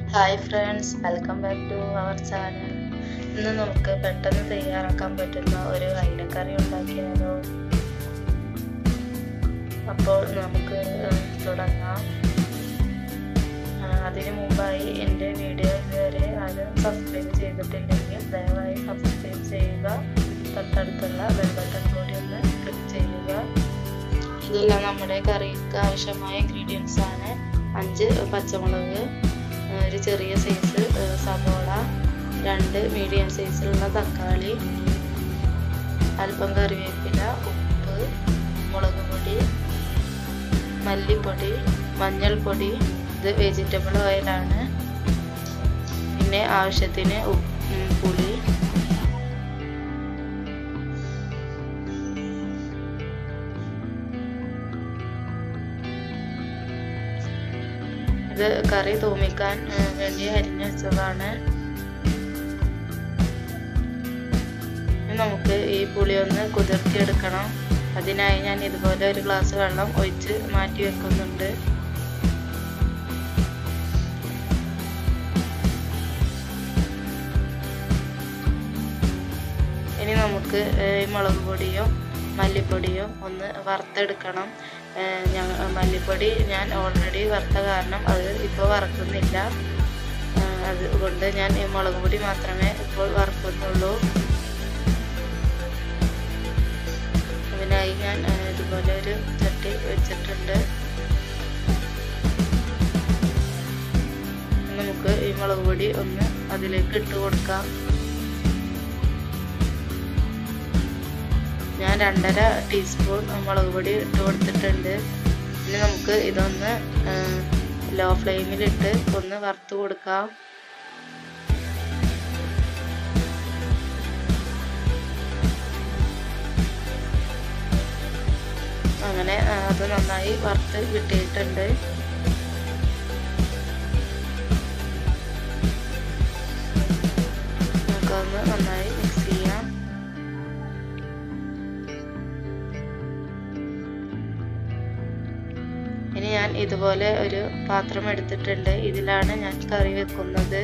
hi friends welcome back to our channel ഇന്ന് നമുക്ക് പെട്ടെന്ന് തയ്യാറാക്കാൻ പറ്റുന്ന ഒരു അയിലക്കറി ഉണ്ടാക്കിയാലോ അപ്പോൾ നമുക്ക് തുടങ്ങാം അതിനു മുമ്പായി എൻ്റെ വീഡിയോ ഇതുവരെ ആരും സബ്സ്ക്രൈബ് ചെയ്തിട്ടില്ലെങ്കിൽ ദയവായി സബ്സ്ക്രൈബ് ചെയ്യുക തൊട്ടടുത്തുള്ള ബെൽ ബട്ടൺ കൂടി ഒന്ന് ക്ലിക്ക് ചെയ്യുക ഇതെല്ലാം നമ്മുടെ കറിക്ക് ആവശ്യമായ ഇൻഗ്രീഡിയൻസ് ആണ് അഞ്ച് പച്ചമുളക് ഒരു ചെറിയ സൈസ് സവോള രണ്ട് മീഡിയം സൈസിലുള്ള തക്കാളി അല്പം കറിവേപ്പില ഉപ്പ് മുളക് പൊടി മല്ലിപ്പൊടി മഞ്ഞൾപ്പൊടി ഇത് വെജിറ്റബിൾ ഓയിലാണ് പിന്നെ ആവശ്യത്തിന് പുളി ഇത് കറി തൂമിക്കാൻ വേണ്ടി അരിഞ്ഞു വെച്ചതാണ് നമുക്ക് ഈ പുളി ഒന്ന് കുതിർത്തിയെടുക്കണം അതിനായി ഞാൻ ഇതുപോലെ ഒരു ഗ്ലാസ് വെള്ളം ഒഴിച്ച് മാറ്റി വെക്കുന്നുണ്ട് ഇനി നമുക്ക് മുളക് പൊടിയും മല്ലിപ്പൊടിയും ഒന്ന് വറുത്തെടുക്കണം ഞങ്ങൾ മല്ലിപ്പൊടി ഞാൻ ഓൾറെഡി വറുത്ത കാരണം അത് ഇപ്പോൾ വറക്കുന്നില്ല അതുകൊണ്ട് ഞാൻ ഈ മുളക് പൊടി മാത്രമേ ഇപ്പോൾ വറുക്കുന്നുള്ളൂ അതിനായി ഞാൻ ഇതുപോലെ ഒരു ചട്ടി വെച്ചിട്ടുണ്ട് നമുക്ക് ഈ മുളക് പൊടി ഒന്ന് അതിലേക്ക് ഇട്ട് കൊടുക്കാം ഞാൻ രണ്ടര ടീസ്പൂൺ മുളക് പൊടി ഇട്ട് കൊടുത്തിട്ടുണ്ട് ഇനി നമുക്ക് ഇതൊന്ന് ലോ ഫ്ലെയിമിലിട്ട് ഒന്ന് വറുത്ത് കൊടുക്കാം അങ്ങനെ അത് നന്നായി വറുത്ത് കിട്ടിയിട്ടുണ്ട് നമുക്കൊന്ന് നന്നായി മിക്സ് ചെയ്യാം ഇനി ഞാൻ ഇതുപോലെ ഒരു പാത്രം എടുത്തിട്ടുണ്ട് ഇതിലാണ് ഞാൻ കറി വെക്കുന്നത്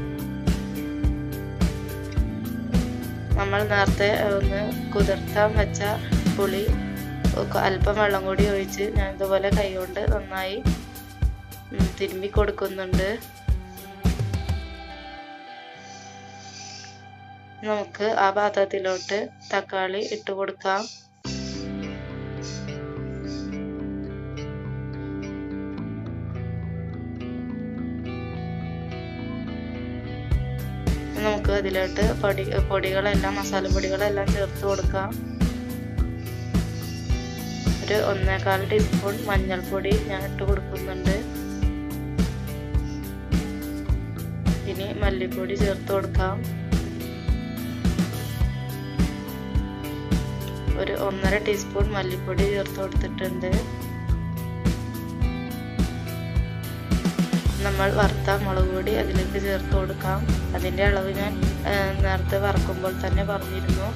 നമ്മൾ നേരത്തെ ഒന്ന് കുതിർത്താൻ വെച്ച പുളി അല്പം വെള്ളം കൂടി ഒഴിച്ച് ഞാൻ ഇതുപോലെ കൈകൊണ്ട് നന്നായി തിരുമ്പി കൊടുക്കുന്നുണ്ട് നമുക്ക് ആ പാത്രത്തിലോട്ട് തക്കാളി ഇട്ട് കൊടുക്കാം നമുക്ക് അതിലോട്ട് പൊടി പൊടികളെല്ലാം മസാല പൊടികളെല്ലാം ചേർത്ത് കൊടുക്കാം ഒരു ഒന്നേകാൽ ടീസ്പൂൺ മഞ്ഞൾപ്പൊടി ഞാൻ ഇട്ട് കൊടുക്കുന്നുണ്ട് ഇനി മല്ലിപ്പൊടി ചേർത്ത് കൊടുക്കാം ഒരു ഒന്നര ടീസ്പൂൺ മല്ലിപ്പൊടി ചേർത്ത് കൊടുത്തിട്ടുണ്ട് നമ്മൾ വറുത്ത മുളക് പൊടി അതിലേക്ക് ചേർത്ത് കൊടുക്കാം അതിൻ്റെ അളവ് ഞാൻ നേരത്തെ വറക്കുമ്പോൾ തന്നെ പറഞ്ഞിരുന്നു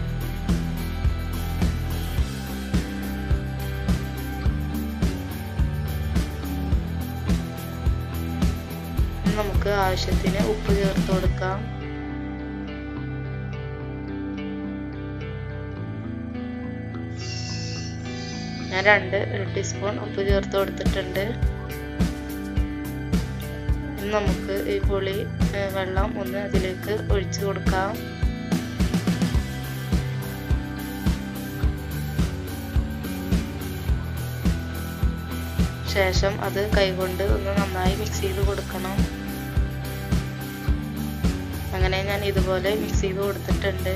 നമുക്ക് ആവശ്യത്തിന് ഉപ്പ് ചേർത്ത് കൊടുക്കാം ഞാൻ രണ്ട് ടീസ്പൂൺ ഉപ്പ് ചേർത്ത് കൊടുത്തിട്ടുണ്ട് നമുക്ക് ഈ പുളി വെള്ളം ഒന്ന് അതിലേക്ക് ഒഴിച്ചു കൊടുക്കാം ശേഷം അത് കൈകൊണ്ട് ഒന്ന് നന്നായി മിക്സ് ചെയ്ത് കൊടുക്കണം അങ്ങനെ ഞാൻ ഇതുപോലെ മിക്സ് ചെയ്ത് കൊടുത്തിട്ടുണ്ട്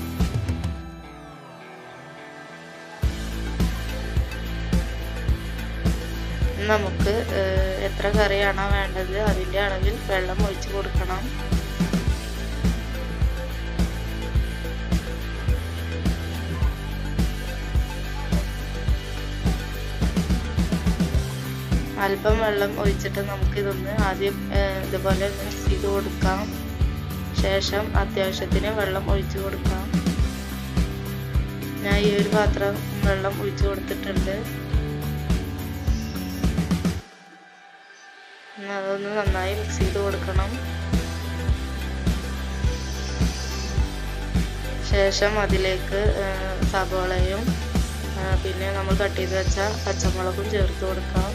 നമുക്ക് എത്ര കറിയാണോ വേണ്ടത് അതിൻ്റെ അളവിൽ വെള്ളം ഒഴിച്ച് കൊടുക്കണം അല്പം വെള്ളം ഒഴിച്ചിട്ട് നമുക്കിതൊന്ന് ആദ്യം ഇതുപോലെ മിക്സ് ചെയ്ത് കൊടുക്കാം ശേഷം അത്യാവശ്യത്തിന് വെള്ളം ഒഴിച്ചു കൊടുക്കാം ഞാൻ ഈ ഒരു പാത്രം വെള്ളം ഒഴിച്ചു കൊടുത്തിട്ടുണ്ട് അതൊന്ന് നന്നായി മിക്സ് ചെയ്ത് കൊടുക്കണം ശേഷം അതിലേക്ക് സബോളയും പിന്നെ നമ്മൾ കട്ട് ചെയ്ത് വെച്ച പച്ചമുളകും ചേർത്ത് കൊടുക്കാം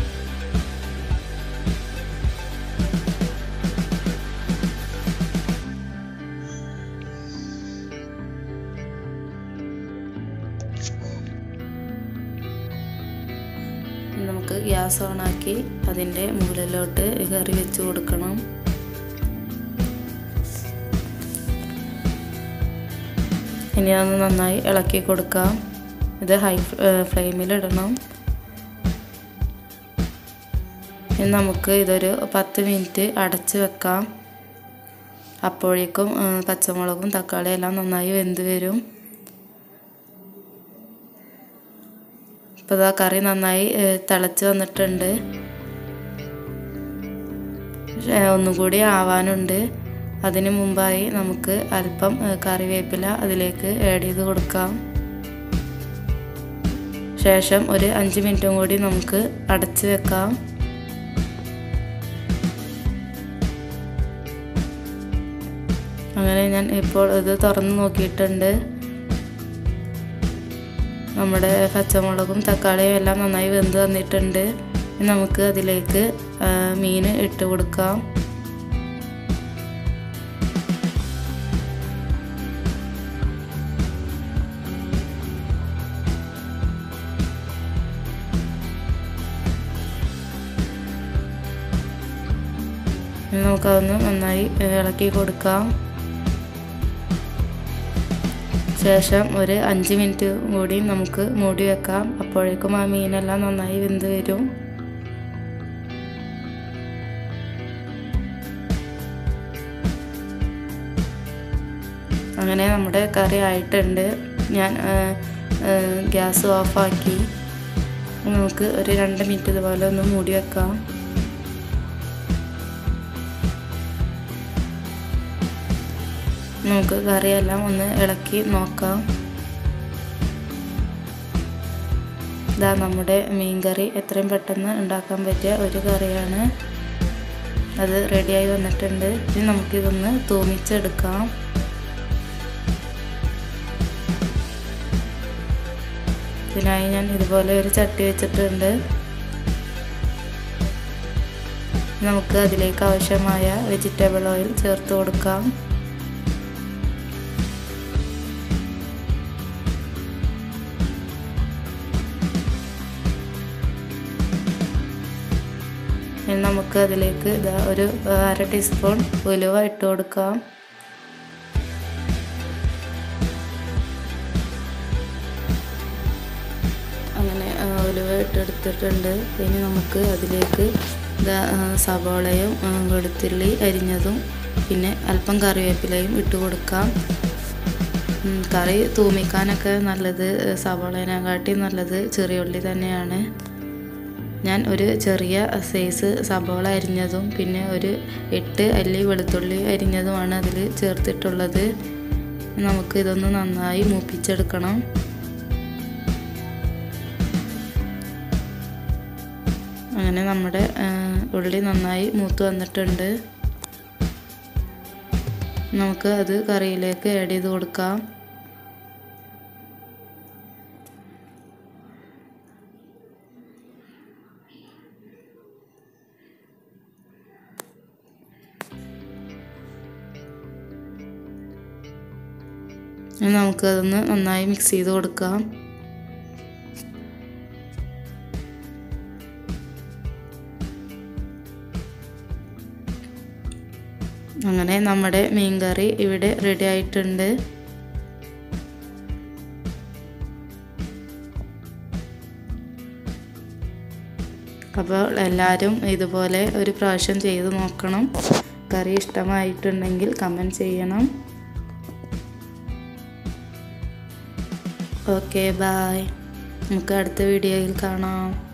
നമുക്ക് ഗ്യാസ് ഓണാക്കി അതിൻ്റെ മുകളിലോട്ട് കറി വെച്ച് കൊടുക്കണം ഇനി അതൊന്ന് നന്നായി ഇളക്കി കൊടുക്കാം ഇത് ഹൈ ഫ്ലെയിമിൽ ഇടണം ഇനി നമുക്ക് ഇതൊരു പത്ത് മിനിറ്റ് അടച്ച് വെക്കാം അപ്പോഴേക്കും പച്ചമുളകും തക്കാളിയും എല്ലാം നന്നായി വെന്ത് വരും ഇപ്പോൾ ഇതാ കറി നന്നായി തിളച്ച് വന്നിട്ടുണ്ട് ഒന്നുകൂടി ആവാനുണ്ട് അതിന് മുമ്പായി നമുക്ക് അല്പം കറിവേപ്പില അതിലേക്ക് ആഡ് ചെയ്ത് കൊടുക്കാം ശേഷം ഒരു അഞ്ച് മിനിറ്റും കൂടി നമുക്ക് അടച്ച് വെക്കാം അങ്ങനെ ഞാൻ ഇപ്പോൾ ഇത് തുറന്ന് നോക്കിയിട്ടുണ്ട് നമ്മുടെ പച്ചമുളകും തക്കാളിയും എല്ലാം നന്നായി വെന്ത് വന്നിട്ടുണ്ട് നമുക്ക് അതിലേക്ക് മീൻ ഇട്ട് കൊടുക്കാം നമുക്കതൊന്ന് നന്നായി ഇളക്കി കൊടുക്കാം ശേഷം ഒരു അഞ്ച് മിനിറ്റ് കൂടി നമുക്ക് മൂടി വെക്കാം അപ്പോഴേക്കും ആ മീനെല്ലാം നന്നായി വെന്ത് വരും അങ്ങനെ നമ്മുടെ കറി ആയിട്ടുണ്ട് ഞാൻ ഗ്യാസ് ഓഫാക്കി നമുക്ക് ഒരു രണ്ട് മിനിറ്റ് ഇതുപോലെ ഒന്ന് മൂടി വെക്കാം നമുക്ക് കറിയെല്ലാം ഒന്ന് ഇളക്കി നോക്കാം ഇതാ നമ്മുടെ മീൻ കറി എത്രയും പെട്ടെന്ന് ഉണ്ടാക്കാൻ പറ്റിയ ഒരു കറിയാണ് അത് റെഡിയായി വന്നിട്ടുണ്ട് ഇനി നമുക്കിതൊന്ന് തൂമിച്ചെടുക്കാം ഇതിനായി ഞാൻ ഇതുപോലെ ഒരു ചട്ടി വെച്ചിട്ടുണ്ട് നമുക്ക് അതിലേക്ക് ആവശ്യമായ വെജിറ്റബിൾ ഓയിൽ ചേർത്ത് കൊടുക്കാം ഇനി നമുക്ക് അതിലേക്ക് ഇതാ ഒരു അര ടീസ്പൂൺ ഉലുവ ഇട്ട് കൊടുക്കാം അങ്ങനെ ഉലുവ ഇട്ടെടുത്തിട്ടുണ്ട് ഇനി നമുക്ക് അതിലേക്ക് സവോളയും വെളുത്തുള്ളി അരിഞ്ഞതും പിന്നെ അല്പം കറിവേപ്പിലയും ഇട്ട് കൊടുക്കാം കറി തൂമിക്കാനൊക്കെ നല്ലത് സവോളേനെക്കാട്ടി നല്ലത് ചെറിയ ഉള്ളി തന്നെയാണ് ഞാൻ ഒരു ചെറിയ സൈസ് സബോള അരിഞ്ഞതും പിന്നെ ഒരു എട്ട് അല്ലി വെളുത്തുള്ളി അരിഞ്ഞതുമാണ് അതിൽ ചേർത്തിട്ടുള്ളത് നമുക്ക് ഇതൊന്ന് നന്നായി മൂപ്പിച്ചെടുക്കണം അങ്ങനെ നമ്മുടെ ഉള്ളി നന്നായി മൂത്ത് വന്നിട്ടുണ്ട് നമുക്ക് അത് കറിയിലേക്ക് ആഡ് ചെയ്ത് കൊടുക്കാം നമുക്കതൊന്ന് നന്നായി മിക്സ് ചെയ്ത് കൊടുക്കാം അങ്ങനെ നമ്മുടെ മീൻ കറി ഇവിടെ റെഡി ആയിട്ടുണ്ട് അപ്പോൾ എല്ലാവരും ഇതുപോലെ ഒരു പ്രാവശ്യം ചെയ്ത് നോക്കണം കറി ഇഷ്ടമായിട്ടുണ്ടെങ്കിൽ കമൻറ്റ് ചെയ്യണം ഓക്കെ ബായ് നമുക്ക് അടുത്ത വീഡിയോയിൽ കാണാം